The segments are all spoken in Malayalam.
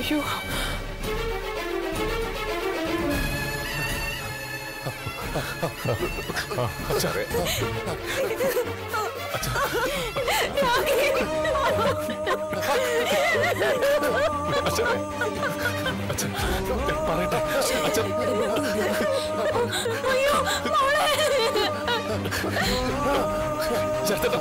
അയ്യോ പറയട്ടെ അച്ഛൻ ചേട്ടൻ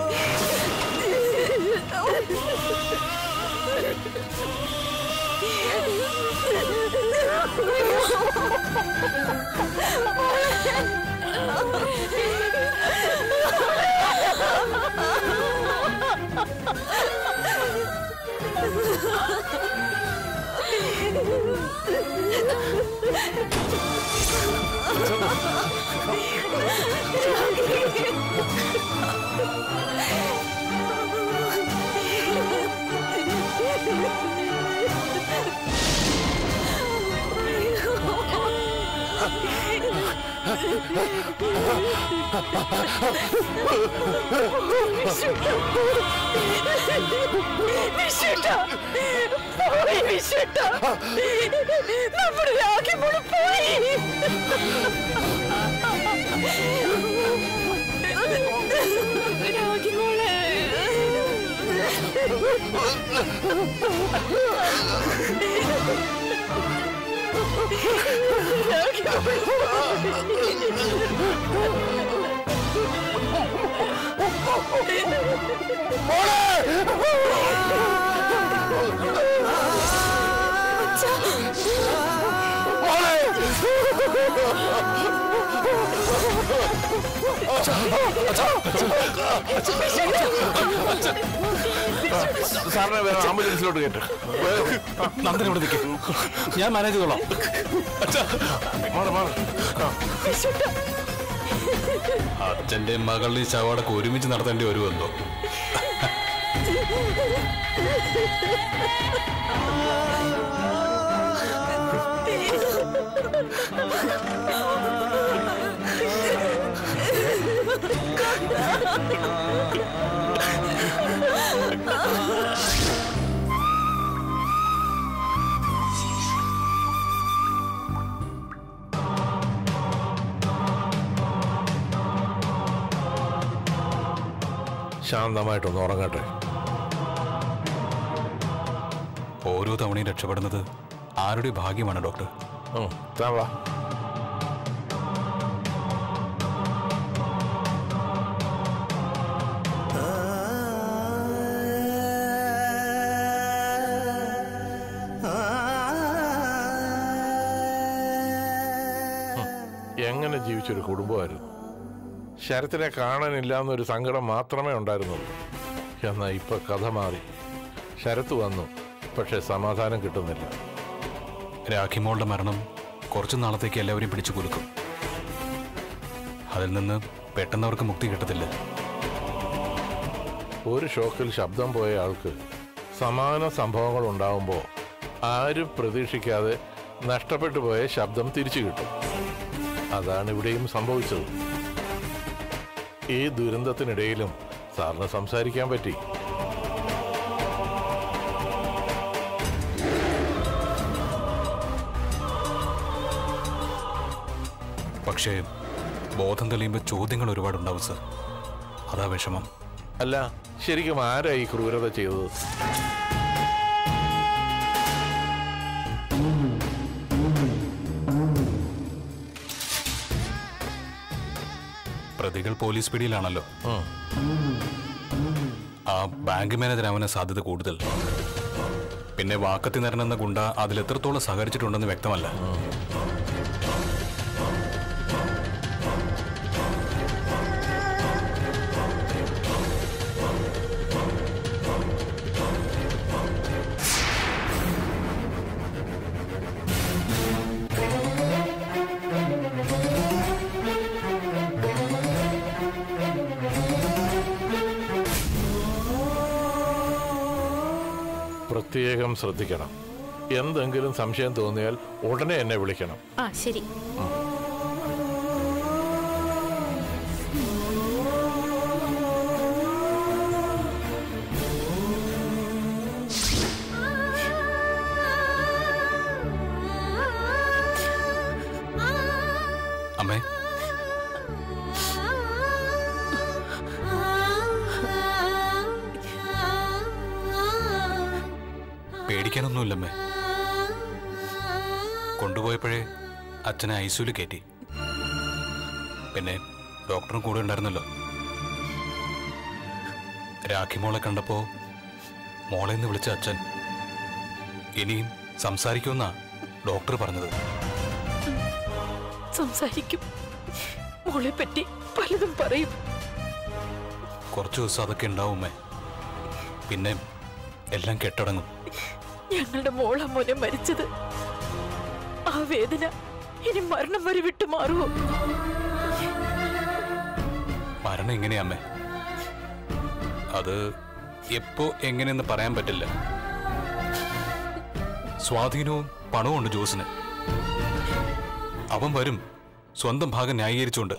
വിശുട്ട പോയി വിശുട്ട നമ്മുടെ രാഖി മോള് പോയി രാഖി മോളെ സാറിനെ വേറെ ആംബുലൻസിലോട്ട് കേട്ട് നന്ദൻ ഇവിടെ നിൽക്കും ഞാൻ മാനേജ് ചെയ്തോളാം മാറി മാറി ആ അച്ഛന്റെ മകളുടെ ശവടക്ക് ഒരുമിച്ച് നടത്തേണ്ടി വരുമെന്തോ ശാന്തമായിട്ടൊന്ന് ഉറങ്ങട്ടെ ഓരോ തവണയും രക്ഷപ്പെടുന്നത് ആരുടെ ഭാഗ്യമാണ് ഡോക്ടർ ഉം, താൻ വാ ഉം, എങ്ങനെ ജീവിച്ചൊരു കുടുംബമായിരുന്നു ശരത്തിനെ കാണാനില്ല എന്നൊരു സങ്കടം മാത്രമേ ഉണ്ടായിരുന്നുള്ളൂ എന്നാൽ ഇപ്പൊ കഥ മാറി ശരത്ത് വന്നു പക്ഷെ സമാധാനം കിട്ടുന്നില്ല രാഖിമോളുടെ മരണം കുറച്ചു നാളത്തേക്ക് എല്ലാവരെയും പിടിച്ചു കുലുക്കും അതിൽ നിന്ന് പെട്ടെന്ന് അവർക്ക് മുക്തി കിട്ടത്തില്ല ഒരു ഷോക്കിൽ ശബ്ദം പോയ ആൾക്ക് സമാന സംഭവങ്ങൾ ഉണ്ടാവുമ്പോൾ ആരും പ്രതീക്ഷിക്കാതെ നഷ്ടപ്പെട്ടു പോയ ശബ്ദം തിരിച്ചു കിട്ടും അതാണ് ഇവിടെയും സംഭവിച്ചത് ഈ ദുരന്തത്തിനിടയിലും സാറിന് സംസാരിക്കാൻ പറ്റി പക്ഷേ ബോധം തെളിയുമ്പോൾ ചോദ്യങ്ങൾ ഒരുപാടുണ്ടാവും സർ അതാ വിഷമം അല്ല ശരിക്കും ആരാ ഈ ക്രൂരത ചെയ്തത് പ്രതികൾ പോലീസ് പിടിയിലാണല്ലോ ഉം. ആ ബാങ്ക് മാനേജർ അവന് സാധ്യത കൂടുതൽ പിന്നെ വാക്കത്തി നിരണെന്ന ഗുണ്ട അതിൽ എത്രത്തോളം സഹകരിച്ചിട്ടുണ്ടെന്ന് വ്യക്തമല്ല പ്രത്യേകം ശ്രദ്ധിക്കണം എന്തെങ്കിലും സംശയം തോന്നിയാൽ ഉടനെ എന്നെ വിളിക്കണം ആ ശരി അമ്മേ പേടിക്കാനൊന്നുമില്ലമ്മേ കൊണ്ടുപോയപ്പോഴേ അച്ഛനെ ഐസിയുല് കയറ്റി പിന്നെ ഡോക്ടറും കൂടെ ഉണ്ടായിരുന്നല്ലോ രാഖി മോളെ കണ്ടപ്പോ മോളെ എന്ന് വിളിച്ച അച്ഛൻ ഇനിയും സംസാരിക്കുമെന്നാ ഡോക്ടർ പറഞ്ഞത് സംസാരിക്കും മോളെ പറ്റി പലതും പറയും കുറച്ചു ദിവസം അതൊക്കെ ഉണ്ടാവുമേ പിന്നെ എല്ലാം കെട്ടടങ്ങും ഞങ്ങളുടെ മോള മോനെ മരിച്ചത് ആ വേദന ഇനി മരണം വരെ വിട്ടു മാറുമോ മരണം എങ്ങനെയാമ്മേ അത് എപ്പോ എങ്ങനെയെന്ന് പറയാൻ പറ്റില്ല സ്വാധീനവും പണവും ഉണ്ട് ജോസിന് അവൻ വരും സ്വന്തം ഭാഗം ന്യായീകരിച്ചുകൊണ്ട്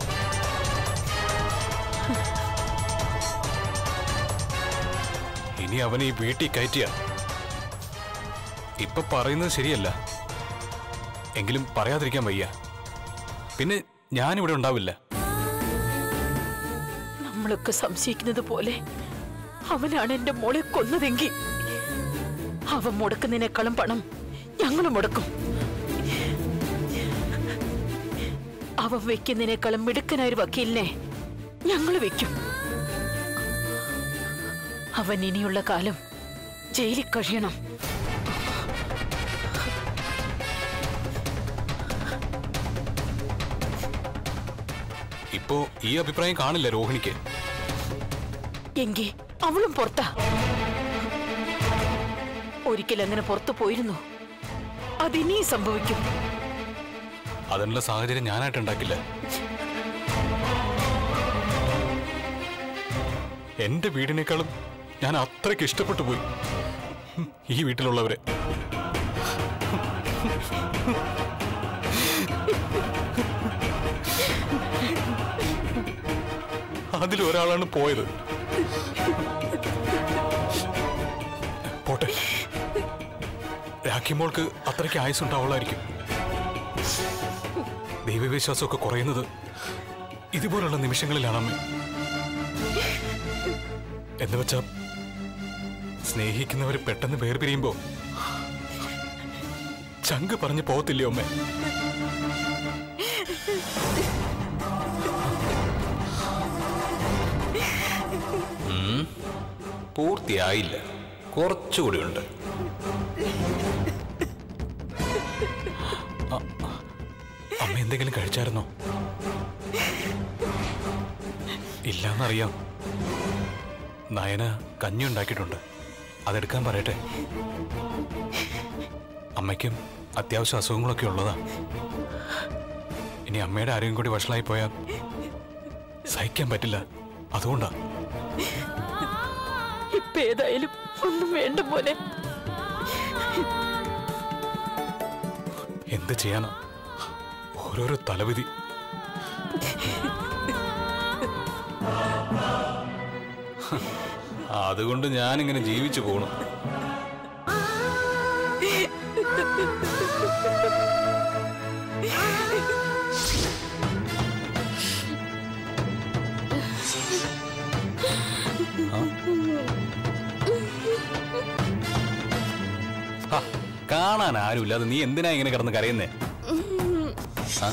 ഇനി അവനെ ഈ വീട്ടിൽ കയറ്റിയ ഇപ്പൊ പറയുന്നത് ശരിയല്ല എങ്കിലും പറയാതിരിക്കാൻ വയ്യ പിന്നെ ഞാനിവിടെ ഉണ്ടാവില്ല നമ്മളൊക്കെ സംശയിക്കുന്നത് പോലെ അവനാണ് എന്റെ മോളെ കൊന്നതെങ്കിൽ അവൻ മുടക്കുന്നതിനേക്കാളും പണം ഞങ്ങൾ മുടക്കും അവൻ വെക്കുന്നതിനേക്കാളും മിടുക്കനായ ഒരു വക്കീലിനെ ഞങ്ങൾ വെക്കും അവൻ ഇനിയുള്ള കാലം ജയിലിൽ കഴിയണം ഇപ്പോ ഈ അഭിപ്രായം കാണില്ല രോഹിണിക്ക് എങ്കി അവളും പുറത്താ ഒരിക്കൽ അങ്ങനെ പുറത്തു പോയിരുന്നു അതിനീ സംഭവിക്കും അതിനുള്ള സാഹചര്യം ഞാനായിട്ട് ഉണ്ടാക്കില്ല എന്റെ വീടിനേക്കാളും ഞാൻ അത്രയ്ക്ക് ഇഷ്ടപ്പെട്ടു പോയി ഉം, ഈ വീട്ടിലുള്ളവരെ അതിലൊരാളാണ് പോയത് പോട്ടെ രാഖിമോൾക്ക് അത്രയ്ക്ക് ആയുസുണ്ടാവുള്ളായിരിക്കും ദൈവവിശ്വാസമൊക്കെ കുറയുന്നത് ഇതുപോലുള്ള നിമിഷങ്ങളിലാണ് അമ്മ എന്ന് വെച്ചാ സ്നേഹിക്കുന്നവർ പെട്ടെന്ന് വേർപിരിയുമ്പോ ചങ്ക് പറഞ്ഞു പോകത്തില്ലേ അമ്മേ ഉം, പൂർത്തിയായില്ല കുറച്ചുകൂടി ഉണ്ട് അമ്മ എന്തെങ്കിലും കഴിച്ചായിരുന്നോ ഇല്ലാന്നറിയാം നയന കഞ്ഞി ഉണ്ടാക്കിയിട്ടുണ്ട് അതെടുക്കാൻ പറയട്ടെ അമ്മയ്ക്കും അത്യാവശ്യ അസുഖങ്ങളൊക്കെ ഉള്ളതാ ഇനി അമ്മയുടെ ആരോഗ്യം കൂടി വഷളായി പോയാൽ സഹിക്കാൻ പറ്റില്ല അതുകൊണ്ടാ ഇപ്പൊ ഏതായാലും ഒന്നും വേണ്ട മോനെ എന്ത് ചെയ്യാനാ ഓരോരോ തലവിധി അതുകൊണ്ട് ഞാനിങ്ങനെ ജീവിച്ചു പോണു ആ, കാണാൻ ആരുമില്ല അത് നീ എന്തിനാ ഇങ്ങനെ കിടന്ന് കരയുന്നേ ആ?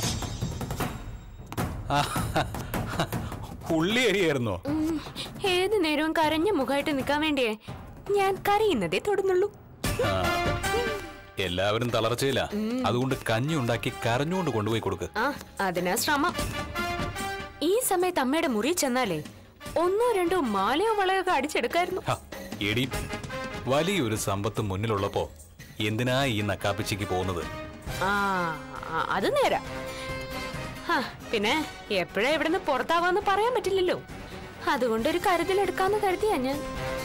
ആ, ഉള്ളി അരിയായിരുന്നോ ഉം, ഏത് നേരവും കരഞ്ഞ മുഖമായിട്ട് നിൽക്കാൻ വേണ്ടിയേ ഞാൻ കരയുന്നതേ തൊടുന്നുള്ളൂ ആ. എല്ലാവരും തളർച്ചയില്ല അതുകൊണ്ട് കഞ്ഞി ഉണ്ടാക്കി കരഞ്ഞുകൊണ്ട് കൊണ്ടുപോയി കൊടുക്ക് ആ അതിനാ ശ്രമം ഈ സമയത്ത് അമ്മയുടെ മുറി ചെന്നാലേ ഒന്നോ രണ്ടോ മാലയോ വളയോ ഒക്കെ അടിച്ചെടുക്കായിരുന്നു ഹ, എടി വലിയൊരു സമ്പത്ത് മുന്നിലുള്ളപ്പോ എന്തിനാ ഈ നക്കാപ്പിച്ചിക്ക് പോകുന്നത് ആ ആ, അത് നേരാ ആ, പിന്നെ എപ്പോഴാ ഇവിടുന്ന് പുറത്താവാന്ന് പറയാൻ പറ്റില്ലല്ലോ അതുകൊണ്ട് ഒരു കരുതലെടുക്കാന്ന് കരുതിയാ ഞാൻ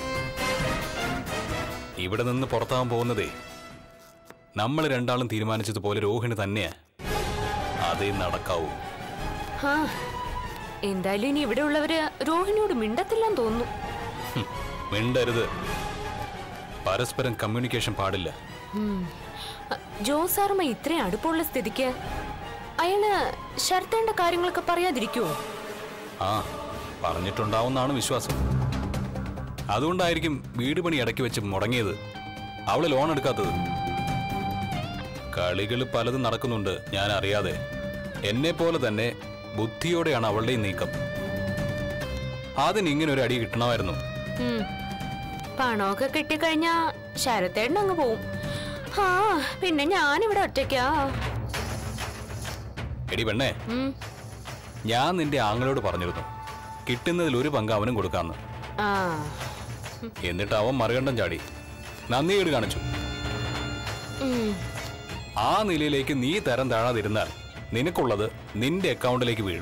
ഇവിടെ നിന്ന് പുറത്താവാൻ പോകുന്നതേ നമ്മൾ രണ്ടാളും തീരുമാനിച്ചതുപോലെ രോഹിണി തന്നെയാ അതേ നടക്കാവൂ ആ എന്തായാലും ഇനി ഇവിടെ ഉള്ളവര് രോഹിണിയോട് മിണ്ടത്തില്ലെന്ന് തോന്നുന്നു ഹും, മിണ്ടരുത് പരസ്പരം കമ്മ്യൂണിക്കേഷൻ പാടില്ല ഉം. അ, ജോസാർമ്മ ഇത്രയും അടുപ്പമുള്ള സ്ഥിതിക്ക് അയാള് ശരത്തേണ്ട കാര്യങ്ങളൊക്കെ പറയാതിരിക്കുവോ ആ പറഞ്ഞിട്ടുണ്ടാവുന്നാണ് വിശ്വാസം അതുകൊണ്ടായിരിക്കും വീട് പണി ഇടയ്ക്ക് വെച്ച് മുടങ്ങിയത് അവള് ലോൺ എടുക്കാത്തത് കളികൾ പലതും നടക്കുന്നുണ്ട് ഞാൻ അറിയാതെ എന്നെ പോലെ തന്നെ ബുദ്ധിയോടെയാണ് അവളുടെയും നീക്കം അതിന് ഇങ്ങനെ ഒരു അടി കിട്ടണമായിരുന്നു ഉം. പണമൊക്കെ കിട്ടിക്കഴിഞ്ഞാ ശരത്തേട്ടൻ അങ്ങ് പോവും ആ പിന്നെ ഞാനിവിടെ ഒറ്റയ്ക്കാ എടി പെണ്ണേ ഉം. ഞാൻ നിന്റെ ആങ്ങളോട് പറഞ്ഞിരുന്നു കിട്ടുന്നതിൽ ഒരു പങ്ക് അവനും കൊടുക്കാന്ന് ആ എന്നിട്ട് അവൻ മറുകണ്ഠം ചാടി നന്ദികേട് കാണിച്ചു ഉം. ആ നിലയിലേക്ക് നീ തരം താഴാതിരുന്നാൽ നിനക്കുള്ളത് നിന്റെ അക്കൗണ്ടിലേക്ക് വീഴും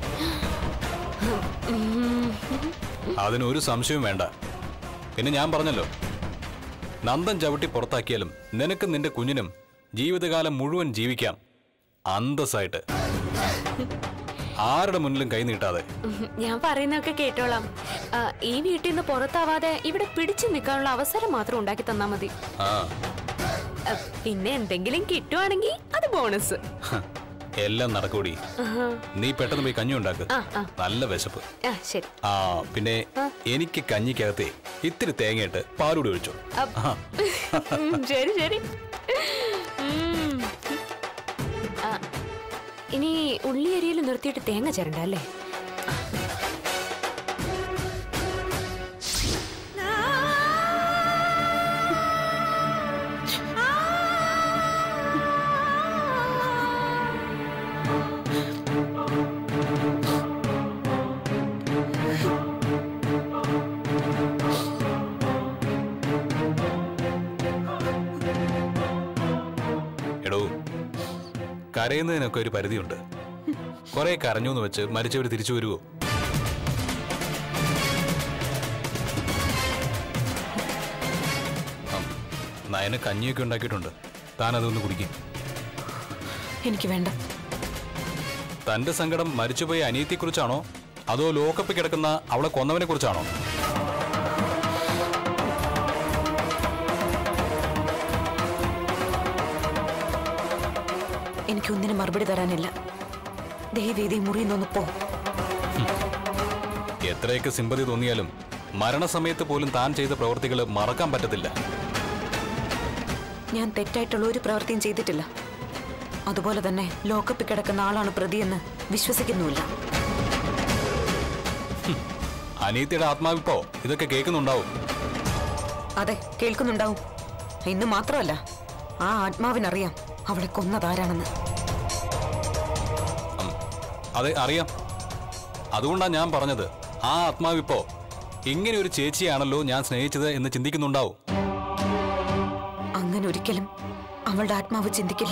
അതിനൊരു സംശയവും വേണ്ട പിന്നെ ഞാൻ പറഞ്ഞല്ലോ നന്ദൻ ചവിട്ടി പുറത്താക്കിയാലും നിനക്കും നിന്റെ കുഞ്ഞിനും ജീവിതകാലം മുഴുവൻ ജീവിക്കാം അന്തസ്സായിട്ട് ആരുടെ മുന്നിലും കൈ നീട്ടാതെ ഉം. ഞാൻ പറയുന്നതൊക്കെ കേട്ടോളാം ആ, ഈ വീട്ടിൽ നിന്ന് പുറത്താവാതെ ഇവിടെ പിടിച്ചു നിൽക്കാനുള്ള അവസരം മാത്രം ഉണ്ടാക്കി തന്നാ മതി ആ ആ, പിന്നെ എന്തെങ്കിലും കിട്ടുവാണെങ്കിൽ അത് ബോണസ് ഹ, എല്ലാം നടക്കൂടി ആഹാ. നീ പെട്ടെന്ന് പോയി കഞ്ഞി ഉണ്ടാക്ക് ആ ആ നല്ല വിശപ്പ് ആ ശരി ആ പിന്നെ എനിക്ക് കഞ്ഞിക്കകത്തെ ഇത്തിരി തേങ്ങയിട്ട് പാലൂടി ഒഴിച്ചു അപ്പ്. ഉം, ശരി ശരി ഉം. ആ, ഇനി ഉള്ളിയരിയിൽ നിർത്തിയിട്ട് തേങ്ങ ചിരണ്ട അല്ലേ എടോ കരയുന്നതിനൊക്കെ ഒരു പരിധിയുണ്ട് കുറെ കരഞ്ഞു എന്ന് വെച്ച് മരിച്ചവർ തിരിച്ചു വരുവോ ഉം, നയന കഞ്ഞിയൊക്കെ ഉണ്ടാക്കിയിട്ടുണ്ട് താൻ അതൊന്ന് കുടിക്കും എനിക്ക് വേണ്ട തന്റെ സങ്കടം മരിച്ചുപോയ അനിയത്തിയെക്കുറിച്ചാണോ അതോ ലോക്കപ്പ് കിടക്കുന്ന അവളെ കൊന്നവനെ കുറിച്ചാണോ എനിക്കൊന്നിനും മറുപടി തരാനില്ല ദയവേദി മുറിയുന്നൊന്ന് പോ എത്രയൊക്കെ സിമ്പതി തോന്നിയാലും മരണസമയത്ത് പോലും താൻ ചെയ്ത പ്രവൃത്തികൾ മറക്കാൻ പറ്റത്തില്ല ഞാൻ തെറ്റായിട്ടുള്ള ഒരു പ്രവൃത്തിയും ചെയ്തിട്ടില്ല അതുപോലെ തന്നെ ലോക്കപ്പിൽ കിടക്കുന്ന ആളാണ് പ്രതിയെന്ന് വിശ്വസിക്കുന്നുമില്ല അനിയത്തിയുടെ ആത്മാവിപ്പോ ഇതൊക്കെ കേൾക്കുന്നുണ്ടാവും അതെ കേൾക്കുന്നുണ്ടാവും ഇന്ന് മാത്രമല്ല ആ ആത്മാവിനറിയാം അവളെ കൊന്നതാരാണെന്ന് ഉം. അതെ അറിയാം അതുകൊണ്ടാണ് ഞാൻ പറഞ്ഞത് ആ ആത്മാവിപ്പോ ഇങ്ങനെ ഒരു ചേച്ചിയാണല്ലോ ഞാൻ സ്നേഹിച്ചത് എന്ന് ചിന്തിക്കുന്നുണ്ടാവും അങ്ങനെ ഒരിക്കലും അവളുടെ ആത്മാവ് ചിന്തിക്കില്ല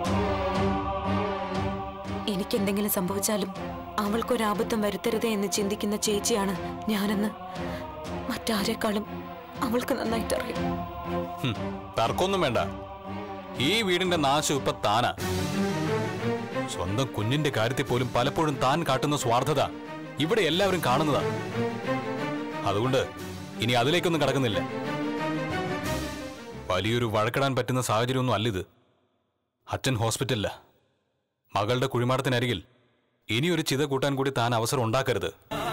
എനിക്കെന്തെങ്കിലും സംഭവിച്ചാലും അവൾക്കൊരാബദ്ധം വരുത്തരുതേ എന്ന് ചിന്തിക്കുന്ന ചേച്ചിയാണ് ഞാനെന്ന് മറ്റാരെക്കാളും അവൾക്ക് നന്നായിട്ട് അറിയാം ഹും, തർക്കമൊന്നും വേണ്ട ഈ വീടിന്റെ നാശം ഇപ്പൊ താനാ സ്വന്തം കുഞ്ഞിന്റെ കാര്യത്തിൽ പോലും പലപ്പോഴും താൻ കാട്ടുന്ന സ്വാർത്ഥത ഇവിടെ എല്ലാവരും കാണുന്നതാ അതുകൊണ്ട് ഇനി അതിലേക്കൊന്നും കടക്കുന്നില്ല വലിയൊരു വഴക്കിടാൻ പറ്റുന്ന സാഹചര്യമൊന്നും അല്ലിത് അച്ഛൻ ഹോസ്പിറ്റലില്ല മകളുടെ കുഴിമാടത്തിനരികിൽ ഇനിയൊരു ചിത കൂട്ടാൻ കൂടി താൻ അവസരം ഉണ്ടാക്കരുത്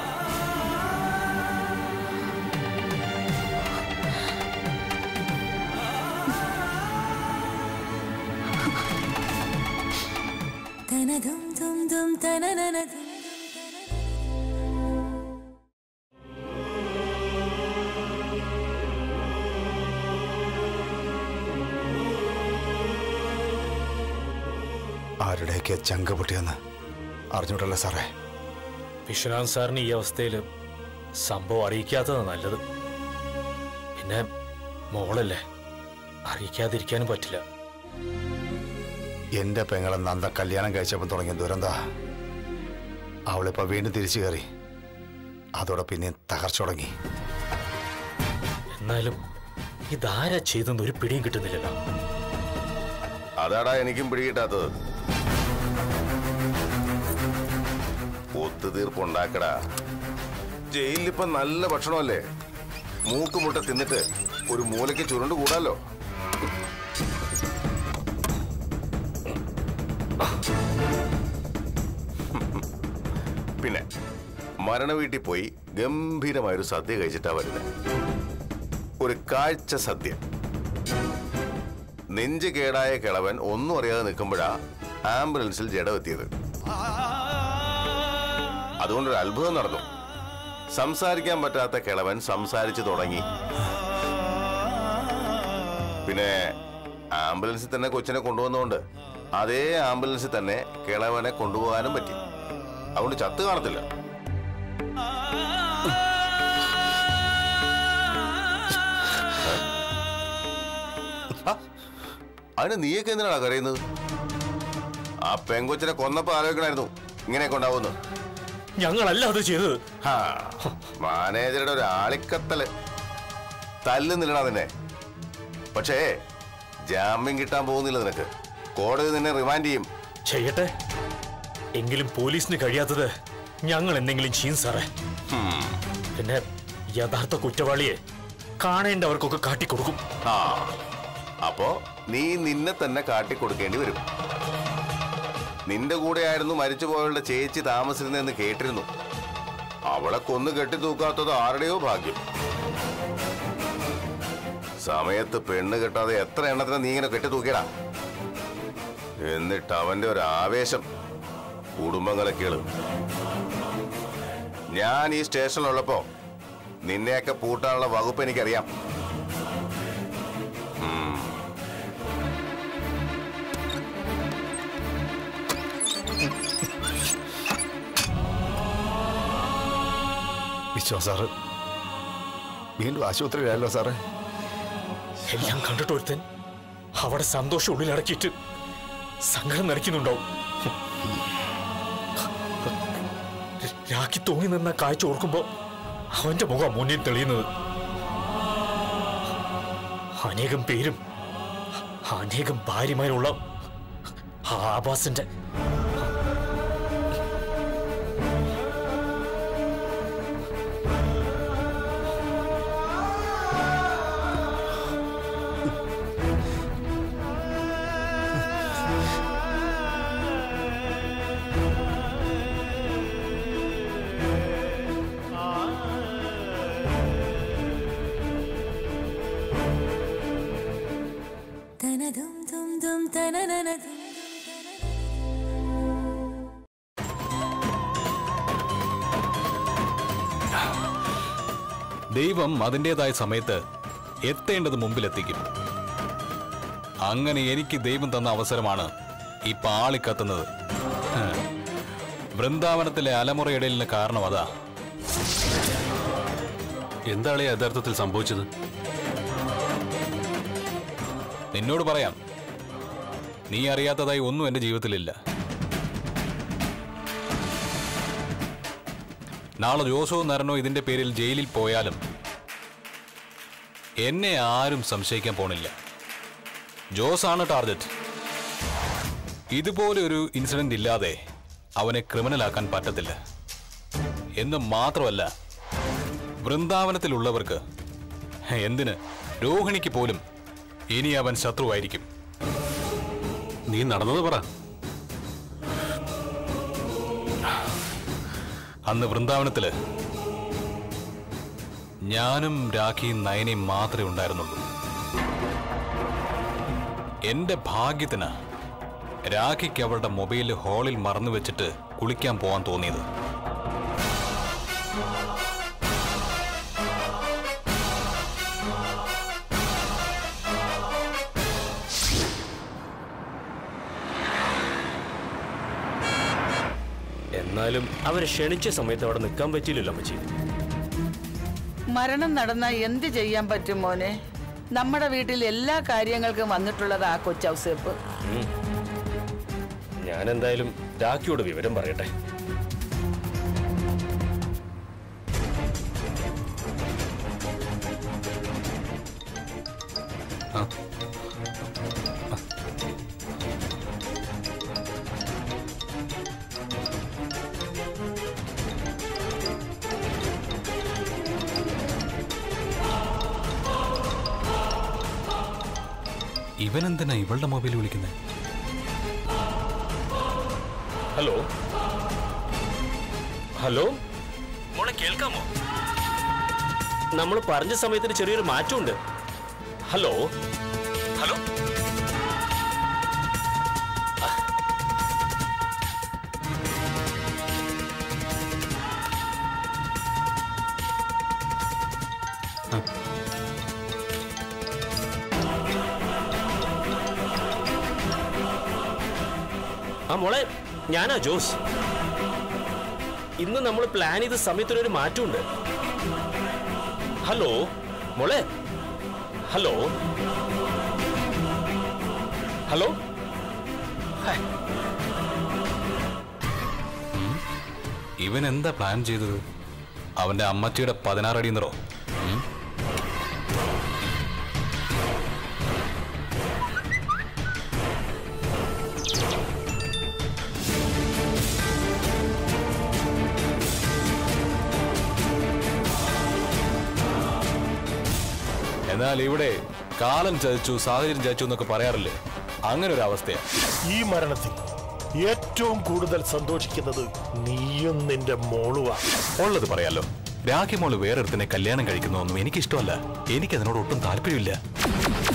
ആരുടെയൊക്കെ ചങ്ക പൊട്ടിയെന്ന് അറിഞ്ഞൂടല്ലോ സാറേ വിശ്വനാഥ് സാറിന് ഈ അവസ്ഥയിൽ സംഭവം അറിയിക്കാത്തതാണ് നല്ലത് പിന്നെ മോളല്ലേ അറിയിക്കാതിരിക്കാനും പറ്റില്ല എന്റെ പെങ്ങളെ നന്ദ കല്യാണം കഴിച്ചപ്പോൾ തുടങ്ങിയ ദുരന്ത അവളിപ്പോ വീണ്ടും തിരിച്ചു കയറി അതോടെ പിന്നെ തകർച്ച തുടങ്ങി എന്നാലും ഇതാരാ ചെയ്തെന്ന് ഒരു പിടിയും കിട്ടുന്നില്ലല്ലോ അതാടാ എനിക്കും പിടികിട്ടാത്തത് ഒത്തുതീർപ്പുണ്ടാക്കടാ ജയിലിലിപ്പം നല്ല ഭക്ഷണമല്ലേ മൂക്കുമുട്ട തിന്നിട്ട് ഒരു മൂലയ്ക്ക് ചുരുണ്ട് കൂടാലോ പിന്നെ മരണ വീട്ടിൽ പോയി ഗംഭീരമായൊരു സദ്യ കഴിച്ചിട്ടാ വരുന്നത് ഒരു കാഴ്ച സദ്യ നെഞ്ച് കേടായ കിളവൻ ഒന്നും അറിയാതെ നിൽക്കുമ്പോഴാ ആംബുലൻസിൽ ജഡമെത്തിയത് അതുകൊണ്ടൊരു അത്ഭുതം നടന്നു സംസാരിക്കാൻ പറ്റാത്ത കിളവൻ സംസാരിച്ചു തുടങ്ങി പിന്നെ ആംബുലൻസിൽ തന്നെ കൊച്ചിനെ കൊണ്ടുവന്നുകൊണ്ട് അതേ ആംബുലൻസിൽ തന്നെ കിളവനെ കൊണ്ടുപോകാനും പറ്റി അതുകൊണ്ട് ചത്ത് കാണത്തില്ല ആ, അതിന് നീയൊക്കെ എന്തിനാണ് കരയുന്നത് ആ പെങ്കൊച്ചിനെ കൊന്നപ്പോ ആലോചിക്കണായിരുന്നു ഇങ്ങനെയൊക്കെ ഉണ്ടാവുന്നു ഞങ്ങളല്ല അത് ചെയ്തത് ഹാ, മാനേജറുടെ ഒരു ആളിക്കത്തല് തല്ലുന്നില്ലടാ നിന്നെ പക്ഷേ ജാമ്യം കിട്ടാൻ പോകുന്നില്ല നിനക്ക് കോടതി നിന്നെ റിമാൻഡ് ചെയ്യും ചെയ്യട്ടെ എങ്കിലും പോലീസിന് കഴിയാത്തത് ഞങ്ങൾ എന്തെങ്കിലും ചെയ്യും സാറേ പിന്നെ യഥാർത്ഥ കുറ്റവാളിയെ കാണേണ്ടവർക്കൊക്കെ കാട്ടിക്കൊടുക്കും ആ അപ്പോ നീ നിന്നെ തന്നെ കാട്ടിക്കൊടുക്കേണ്ടി വരും നിന്റെ കൂടെയായിരുന്നു മരിച്ചുപോയവളുടെ ചേച്ചി താമസിരുന്നെന്ന് കേട്ടിരുന്നു അവളെ കൊന്നു കെട്ടി തൂക്കാത്തത് ആരുടെയോ ഭാഗ്യം സമയത്ത് പെണ്ണ് കെട്ടാതെ എത്ര എണ്ണത്തിന് നീ ഇങ്ങനെ കെട്ടി തൂക്കിയടാ എന്നിട്ട് അവന്റെ ഒരു ആവേശം കുടുംബങ്ങളെ കേള് ഞാൻ ഈ സ്റ്റേഷനിലുള്ളപ്പോ നിന്നെയൊക്കെ പൂട്ടാനുള്ള വകുപ്പ് എനിക്കറിയാം വിശ്വാസ് സാറ് വീണ്ടും ആശുപത്രിയിലായല്ലോ സാറേ എല്ലാം കണ്ടിട്ട് ഒരുത്തൻ അവിടെ സന്തോഷം ഉള്ളിലടക്കിയിട്ട് സങ്കടം നടിക്കുന്നുണ്ടാവും രാഖി തൂങ്ങി നിന്ന കാഴ്ച ഓർക്കുമ്പോ അവന്റെ മുഖം മുന്നിൽ തെളിയുന്നത് അനേകം പേരും അനേകം ഭാര്യമാരുള്ള ആ ആഭാസിന്റെ തനതും തും തും തനനനതും ദൈവം അതിൻ്റെതായ സമയത്ത് എത്തേണ്ടത് മുമ്പിലെത്തിക്കും അങ്ങനെ എനിക്ക് ദൈവം തന്ന അവസരമാണ് ഈ പാളിക്കത്തുന്നത് ഹ്. വൃന്ദാവനത്തിലെ അലമുറയിടലിന് കാരണം അതാ എന്താണ് യഥാർത്ഥത്തിൽ സംഭവിച്ചത് നിന്നോട് പറയാം നീ അറിയാത്തതായി ഒന്നും എന്റെ ജീവിതത്തിലില്ല നാളെ ജോസോ നരനോ ഇതിന്റെ പേരിൽ ജയിലിൽ പോയാലും എന്നെ ആരും സംശയിക്കാൻ പോണില്ല ജോസാണ് ടാർഗറ്റ് ഇതുപോലെ ഒരു ഇൻസിഡന്റ് ഇല്ലാതെ അവനെ ക്രിമിനലാക്കാൻ പറ്റത്തില്ല എന്ന് മാത്രമല്ല വൃന്ദാവനത്തിലുള്ളവർക്ക് എന്തിന് രോഹിണിക്ക് പോലും ഇനി അവൻ ശത്രുവായിരിക്കും നീ നടന്നത് പറ അന്ന് വൃന്ദാവനത്തില് ഞാനും രാഖിയും നയനയും മാത്രമേ ഉണ്ടായിരുന്നുള്ളൂ എന്റെ ഭാഗ്യത്തിന് രാഖിക്ക് അവളുടെ മൊബൈൽ ഹാളിൽ മറന്നു വെച്ചിട്ട് കുളിക്കാൻ പോവാൻ തോന്നിയത് എന്നാലും അവരെ ക്ഷണിച്ച സമയത്ത് അവിടെ നിൽക്കാൻ പറ്റിയില്ലല്ലോ അമ്മച്ചി മരണം നടന്ന എന്ത് ചെയ്യാൻ പറ്റും മോനെ നമ്മുടെ വീട്ടിൽ എല്ലാ കാര്യങ്ങൾക്കും വന്നിട്ടുള്ളത് ആ കൊച്ചൗസേപ്പ് ഞാൻ എന്തായാലും രാഖിയോട് വിവരം പറയട്ടെ ഇവനെന്തിനാ ഇവളുടെ മൊബൈൽ വിളിക്കുന്നത് ഹലോ ഹലോ മോളെ കേൾക്കാമോ നമ്മൾ പറഞ്ഞ സമയത്തിന് ചെറിയൊരു മാറ്റമുണ്ട് ഹലോ ഹലോ ആ മോളെ ഞാനാ ജോസ് ഇന്ന് നമ്മൾ പ്ലാൻ ചെയ്ത സമയത്തിനൊരു മാറ്റമുണ്ട് ഹലോ മോളെ ഹലോ ഹലോ ഇവൻ എന്താ പ്ലാൻ ചെയ്തത് അവന്റെ അമ്മച്ചിയുടെ പതിനാറടി നിറോ എന്നാൽ ഇവിടെ കാലം ചതിച്ചു സാഹചര്യം ചതിച്ചു എന്നൊക്കെ പറയാറില്ലേ അങ്ങനെ ഒരു അവസ്ഥയാണ് ഈ മരണത്തിൽ ഏറ്റവും കൂടുതൽ സന്തോഷിക്കുന്നത് നീയും നിന്റെ മോളുവാ ഉള്ളത് പറയാലോ രാഖി മോള് വേറൊരുത്തിനെ കല്യാണം കഴിക്കുന്നതൊന്നും എനിക്കിഷ്ടമല്ല എനിക്കതിനോട് ഒട്ടും താല്പര്യമില്ല